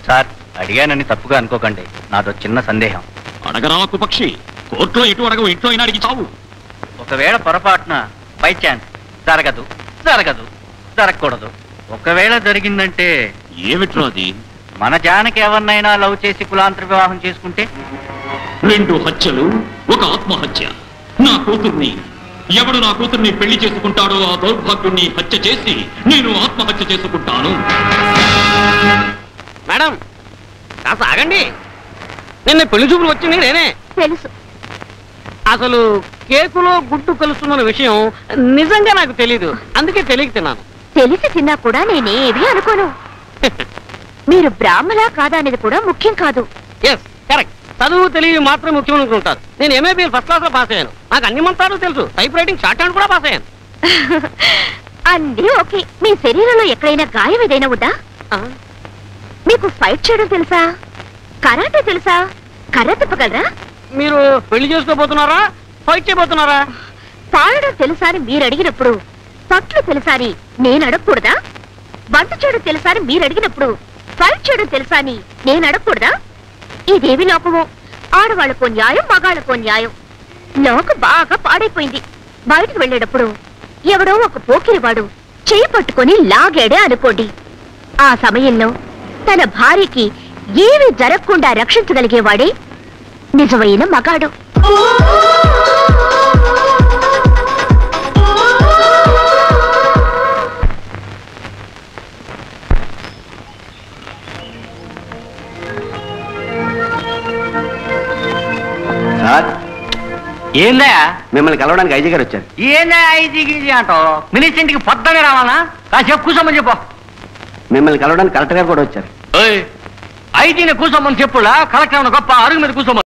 sir అడిగానని తప్పుగా అనుకోకండి నాదో చిన్న సందేహం అడగరాకు పక్షి కోర్టులో ఎటు అడగవు ఇంట్లో అయినా అడిగి చావు ఒకవేళ పొరపాటున బై ఛాన్స్ జరగదు జరగదు జరగకూడదు ఒకవేళ జరిగిందంటే ఏమిట్రా అది మన జానకి ఎవరినైనా లవ్ చేసి కులాంతర వివాహం చేసుకుంటే రెండు హత్యలు ఒక ఆత్మహత్య నా కూతుర్ని ఎవడు నా కూతుర్ని పెళ్లి చేసుకుంటాడో ఆ దౌర్భాగ్యుణ్ణి హత్య చేసి నేను ఆత్మహత్య చేసుకుంటాను మేడం కాస్త ఆగండి నిన్న పెళ్లి చూపులు వచ్చింది నేనే తెలుసు అసలు కేకులో గుడ్డు కలుస్తున్న విషయం నిజంగా నాకు తెలీదు అందుకే తెలియక తిన్నాను తెలిసి తిన్నా కూడా నేనేవి అనుకోను మీరు బ్రాహ్మలా కాదా అనేది కూడా ముఖ్యం కాదు ఎస్ కరెక్ట్ చదువు తెలివి మాత్రం ముఖ్యం అనుకుంటారు నేను ఎంఏబిఎల్ ఫస్ట్ క్లాస్ లో పాస్ అయ్యాను నాకు అన్ని మంత్రాలు తెలుసు టైప్ రైటింగ్ షార్ట్ హ్యాండ్ కూడా పాస్ అయ్యాను అన్నీ ఓకే మీ శరీరంలో ఎక్కడైనా గాయం ఏదైనా ఉందా ఆ, మీకు ఫైట్ చేయడం తెలుసా కరాటే తెలుసా కర్ర తిప్పగలరా మీరు పెళ్లి చేసుకోబోతున్నారా ఫైట్ చేయబోతున్నారా పాడడం తెలుసా అని మీరు అడిగినప్పుడు పట్లు తెలుసా అని నేను అడగకూడదా వంట చేయడం తెలుసా అని మీరు అడిగినప్పుడు ఫైట్ చేయడం తెలుసా అని నేను అడగకూడదా ఇదేమి లోకమో ఆడవాళ్ళకో న్యాయం మగాళ్ళకో న్యాయం లోకం బాగా పాడైపోయింది బయటకు వెళ్ళేటప్పుడు ఎవడో ఒక పోకిరివాడు చేయి పట్టుకొని లాగాడే అనుకోండి ఆ సమయంలో తన భార్యకి ఏమీ జరగకుండా రక్షించగలిగేవాడే నిజమైన మగాడు సార్ ఏందా మిమ్మల్ని కలవడానికి ఐజీ గారు వచ్చారు ఏందా ఐజీ గీజీ అంటావు మినిస్టర్ ఇంటికి పొద్దునే రావాలా కాసేపు కూర్చోమని చెప్పు మిమ్మల్ని కలవడానికి కలెక్టర్ గారు కూడా వచ్చారు ఐజీని కూర్చోమని చెప్పులా కలెక్టర్ గొప్ప అరుగు మీద కూర్చోమని